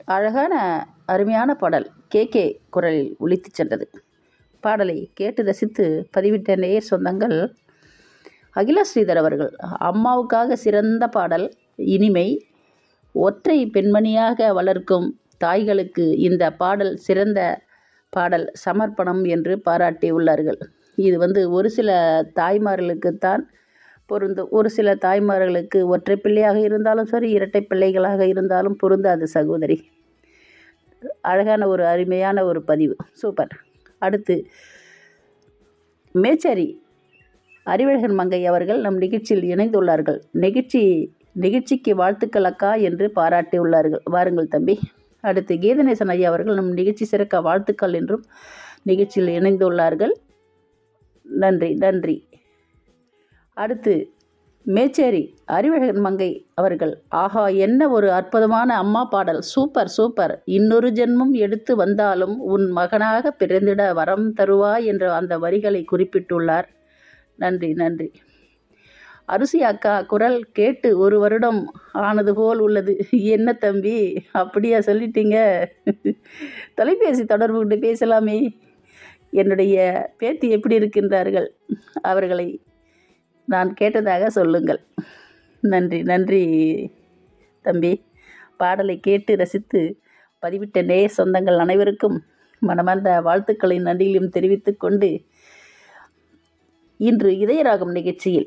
அழகான அருமையான பாடல் கே கே குரலில் ஒலித்துச் சென்றது பாடலை கேட்டு ரசித்து பதிவிட்ட நேயர் சொந்தங்கள் அகிலா ஸ்ரீதர் அவர்கள் அம்மாவுக்காக சிறந்த பாடல் இனிமை ஒற்றை பெண்மணியாக வளர்க்கும் தாய்களுக்கு இந்த பாடல் சிறந்த பாடல் சமர்ப்பணம் என்று பாராட்டியுள்ளார்கள் இது வந்து ஒரு சில தாய்மார்களுக்குத்தான் பொருந்தும் ஒரு சில தாய்மார்களுக்கு ஒற்றை பிள்ளையாக இருந்தாலும் சரி இரட்டை பிள்ளைகளாக இருந்தாலும் பொருந்தாது சகோதரி அழகான ஒரு அருமையான ஒரு பதிவு சூப்பர் அடுத்து மேச்சேரி அறிவழகன் மங்கை அவர்கள் நம் நிகழ்ச்சியில் இணைந்துள்ளார்கள் நிகழ்ச்சி நிகழ்ச்சிக்கு வாழ்த்துக்கள் அக்கா என்று பாராட்டியுள்ளார்கள் வாருங்கள் தம்பி அடுத்து கீதநேசன் ஐயா அவர்கள் நம் நிகழ்ச்சி சிறக்க வாழ்த்துக்கள் என்றும் நிகழ்ச்சியில் இணைந்துள்ளார்கள் நன்றி நன்றி அடுத்து மேச்சேரி அறிவழகன் மங்கை அவர்கள் ஆஹா என்ன ஒரு அற்புதமான அம்மா பாடல் சூப்பர் சூப்பர் இன்னொரு ஜென்மம் எடுத்து வந்தாலும் உன் மகனாக பிறந்திட வரம் தருவாய் என்ற அந்த வரிகளை குறிப்பிட்டுள்ளார் நன்றி நன்றி அரிசி அக்கா குரல் கேட்டு ஒரு வருடம் ஆனது போல் உள்ளது என்ன தம்பி அப்படியா சொல்லிட்டீங்க தொலைபேசி தொடர்பு கொண்டு பேசலாமே என்னுடைய பேத்தி எப்படி இருக்கின்றார்கள் அவர்களை நான் கேட்டதாக சொல்லுங்கள் நன்றி நன்றி தம்பி பாடலை கேட்டு ரசித்து பதிவிட்ட நேய சொந்தங்கள் அனைவருக்கும் மனமார்ந்த வாழ்த்துக்களின் நன்றியிலும் தெரிவித்துக் கொண்டு இன்று இதயராகம் நிகழ்ச்சியில்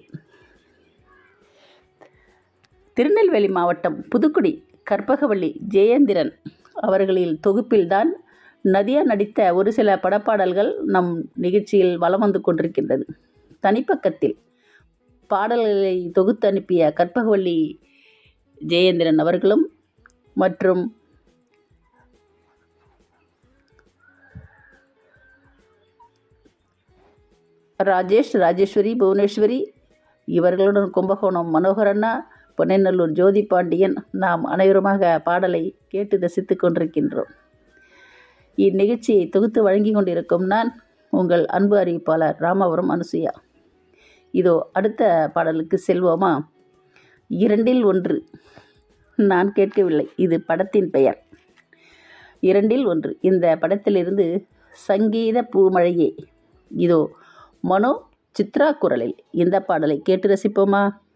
திருநெல்வேலி மாவட்டம் புதுக்குடி கற்பகவள்ளி ஜெயேந்திரன் அவர்களின் தொகுப்பில்தான் நதியா நடித்த ஒரு சில படப்பாடல்கள் நம் நிகழ்ச்சியில் வலம் வந்து கொண்டிருக்கின்றது தனிப்பக்கத்தில் பாடல்களை தொகுத்து அனுப்பிய கற்பகவள்ளி ஜெயேந்திரன் அவர்களும் மற்றும் ராஜேஷ் ராஜேஸ்வரி புவனேஸ்வரி இவர்களுடன் கும்பகோணம் மனோகரண்ணா பொன்னைநல்லூர் ஜோதி பாண்டியன் நாம் அனைவருமாக பாடலை கேட்டு ரசித்து கொண்டிருக்கின்றோம் இந்நிகழ்ச்சியை தொகுத்து வழங்கி கொண்டிருக்கும் நான் உங்கள் அன்பு அறிவிப்பாளர் ராமபுரம் அனுசுயா இதோ அடுத்த பாடலுக்கு செல்வோமா இரண்டில் ஒன்று நான் கேட்கவில்லை இது படத்தின் பெயர் இரண்டில் ஒன்று இந்த படத்திலிருந்து சங்கீத பூமழையே இதோ மனோ சித்ரா குரலில் இந்த பாடலை கேட்டு ரசிப்போமா